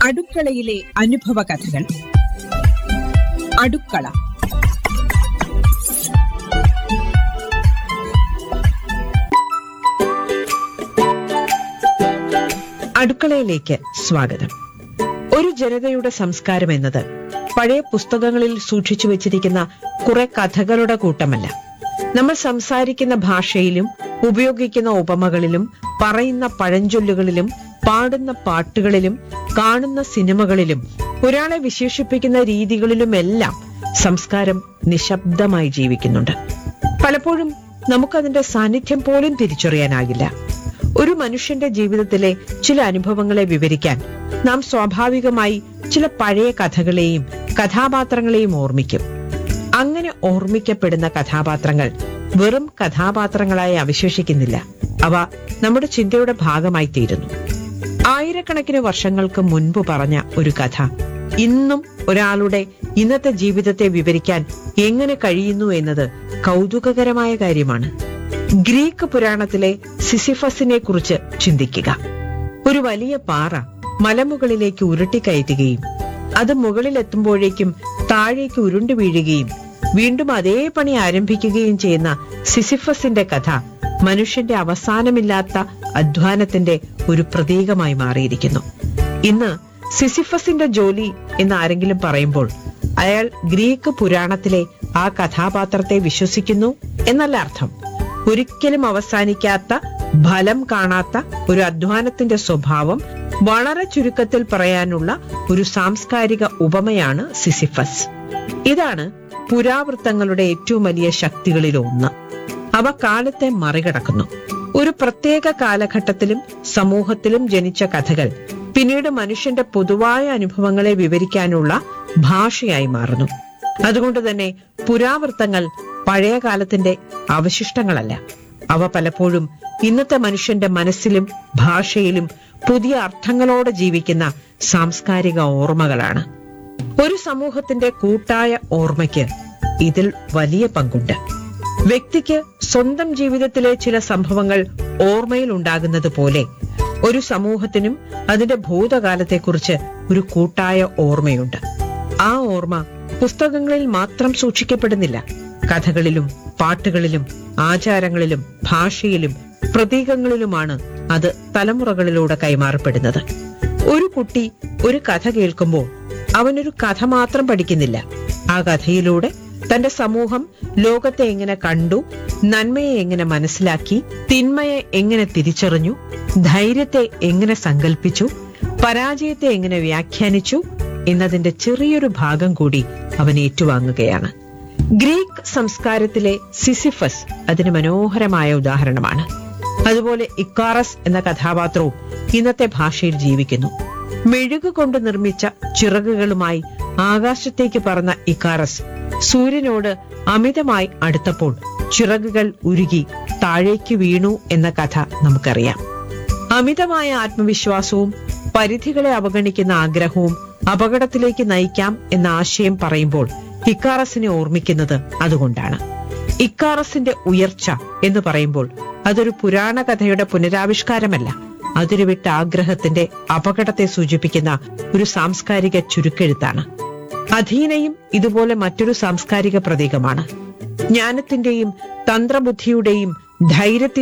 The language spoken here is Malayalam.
അടുക്കളയിലെ അനുഭവ കഥകൾ അടുക്കള അടുക്കളയിലേക്ക് സ്വാഗതം ഒരു ജനതയുടെ സംസ്കാരം എന്നത് പഴയ പുസ്തകങ്ങളിൽ സൂക്ഷിച്ചു വെച്ചിരിക്കുന്ന കുറെ കഥകളുടെ കൂട്ടമല്ല നമ്മൾ സംസാരിക്കുന്ന ഭാഷയിലും ഉപയോഗിക്കുന്ന ഉപമകളിലും പറയുന്ന പഴഞ്ചൊല്ലുകളിലും പാടുന്ന പാട്ടുകളിലും കാണുന്ന സിനിമകളിലും ഒരാളെ വിശേഷിപ്പിക്കുന്ന രീതികളിലുമെല്ലാം സംസ്കാരം നിശബ്ദമായി ജീവിക്കുന്നുണ്ട് പലപ്പോഴും നമുക്കതിന്റെ സാന്നിധ്യം പോലും തിരിച്ചറിയാനാകില്ല ഒരു മനുഷ്യന്റെ ജീവിതത്തിലെ ചില അനുഭവങ്ങളെ വിവരിക്കാൻ നാം സ്വാഭാവികമായി ചില പഴയ കഥകളെയും കഥാപാത്രങ്ങളെയും ഓർമ്മിക്കും അങ്ങനെ ഓർമ്മിക്കപ്പെടുന്ന കഥാപാത്രങ്ങൾ വെറും കഥാപാത്രങ്ങളായി അവശേഷിക്കുന്നില്ല അവ നമ്മുടെ ചിന്തയുടെ ഭാഗമായി തീരുന്നു ആയിരക്കണക്കിന് വർഷങ്ങൾക്ക് മുൻപ് പറഞ്ഞ ഒരു കഥ ഇന്നും ഒരാളുടെ ഇന്നത്തെ ജീവിതത്തെ വിവരിക്കാൻ എങ്ങനെ കഴിയുന്നു എന്നത് കൗതുകകരമായ കാര്യമാണ് ഗ്രീക്ക് പുരാണത്തിലെ സിസിഫസിനെ കുറിച്ച് ചിന്തിക്കുക ഒരു വലിയ പാറ മലമുകളിലേക്ക് ഉരുട്ടിക്കയറ്റുകയും അത് മുകളിലെത്തുമ്പോഴേക്കും താഴേക്ക് ഉരുണ്ടു വീഴുകയും വീണ്ടും അതേ പണി ആരംഭിക്കുകയും ചെയ്യുന്ന സിസിഫസിന്റെ കഥ മനുഷ്യന്റെ അവസാനമില്ലാത്ത അധ്വാനത്തിന്റെ ഒരു പ്രതീകമായി മാറിയിരിക്കുന്നു ഇന്ന് സിസിഫസിന്റെ ജോലി എന്ന് ആരെങ്കിലും പറയുമ്പോൾ അയാൾ ഗ്രീക്ക് പുരാണത്തിലെ ആ കഥാപാത്രത്തെ വിശ്വസിക്കുന്നു എന്നല്ല അർത്ഥം ഒരിക്കലും അവസാനിക്കാത്ത ഫലം കാണാത്ത ഒരു അധ്വാനത്തിന്റെ സ്വഭാവം വളരെ ചുരുക്കത്തിൽ പറയാനുള്ള ഒരു സാംസ്കാരിക ഉപമയാണ് സിസിഫസ് ഇതാണ് പുരാവൃത്തങ്ങളുടെ ഏറ്റവും വലിയ ശക്തികളിൽ ഒന്ന് അവ കാലത്തെ മറികടക്കുന്നു ഒരു പ്രത്യേക കാലഘട്ടത്തിലും സമൂഹത്തിലും ജനിച്ച കഥകൾ പിന്നീട് മനുഷ്യന്റെ പൊതുവായ അനുഭവങ്ങളെ വിവരിക്കാനുള്ള ഭാഷയായി മാറുന്നു അതുകൊണ്ട് തന്നെ പുരാവൃത്തങ്ങൾ പഴയ കാലത്തിന്റെ അവശിഷ്ടങ്ങളല്ല അവ പലപ്പോഴും ഇന്നത്തെ മനുഷ്യന്റെ മനസ്സിലും ഭാഷയിലും പുതിയ അർത്ഥങ്ങളോടെ ജീവിക്കുന്ന സാംസ്കാരിക ഓർമ്മകളാണ് ഒരു സമൂഹത്തിന്റെ കൂട്ടായ ഓർമ്മയ്ക്ക് ഇതിൽ വലിയ പങ്കുണ്ട് വ്യക്തിക്ക് സ്വന്തം ജീവിതത്തിലെ ചില സംഭവങ്ങൾ ഓർമ്മയിൽ ഉണ്ടാകുന്നത് പോലെ ഒരു സമൂഹത്തിനും അതിന്റെ ഭൂതകാലത്തെക്കുറിച്ച് ഒരു കൂട്ടായ ഓർമ്മയുണ്ട് ആ ഓർമ്മ പുസ്തകങ്ങളിൽ മാത്രം സൂക്ഷിക്കപ്പെടുന്നില്ല കഥകളിലും പാട്ടുകളിലും ആചാരങ്ങളിലും ഭാഷയിലും പ്രതീകങ്ങളിലുമാണ് അത് തലമുറകളിലൂടെ കൈമാറപ്പെടുന്നത് ഒരു കുട്ടി ഒരു കഥ കേൾക്കുമ്പോൾ അവനൊരു കഥ മാത്രം പഠിക്കുന്നില്ല ആ കഥയിലൂടെ തന്റെ സമൂഹം ലോകത്തെ എങ്ങനെ കണ്ടു നന്മയെ എങ്ങനെ മനസ്സിലാക്കി തിന്മയെ എങ്ങനെ തിരിച്ചറിഞ്ഞു ധൈര്യത്തെ എങ്ങനെ സങ്കല്പിച്ചു പരാജയത്തെ എങ്ങനെ വ്യാഖ്യാനിച്ചു എന്നതിന്റെ ചെറിയൊരു ഭാഗം കൂടി അവൻ ഏറ്റുവാങ്ങുകയാണ് ഗ്രീക്ക് സംസ്കാരത്തിലെ സിസിഫസ് അതിന് മനോഹരമായ ഉദാഹരണമാണ് അതുപോലെ ഇക്കാറസ് എന്ന കഥാപാത്രവും ഇന്നത്തെ ഭാഷയിൽ ജീവിക്കുന്നു മെഴുകു കൊണ്ട് നിർമ്മിച്ച ചിറകുകളുമായി ആകാശത്തേക്ക് പറന്ന ഇക്കാറസ് സൂര്യനോട് അമിതമായി അടുത്തപ്പോൾ ചിറകുകൾ ഉരുകി താഴേക്ക് വീണു എന്ന കഥ നമുക്കറിയാം അമിതമായ ആത്മവിശ്വാസവും പരിധികളെ അവഗണിക്കുന്ന ആഗ്രഹവും അപകടത്തിലേക്ക് നയിക്കാം എന്ന ആശയം പറയുമ്പോൾ ഇക്കാറസിനെ ഓർമ്മിക്കുന്നത് അതുകൊണ്ടാണ് ഇക്കാറസിന്റെ ഉയർച്ച എന്ന് പറയുമ്പോൾ അതൊരു പുരാണ കഥയുടെ പുനരാവിഷ്കാരമല്ല അതിരുവിട്ട ആഗ്രഹത്തിന്റെ അപകടത്തെ സൂചിപ്പിക്കുന്ന ഒരു സാംസ്കാരിക ചുരുക്കെഴുത്താണ് അധീനയും ഇതുപോലെ മറ്റൊരു സാംസ്കാരിക പ്രതീകമാണ് ജ്ഞാനത്തിന്റെയും തന്ത്രബുദ്ധിയുടെയും ധൈര്യത്തിന്റെയും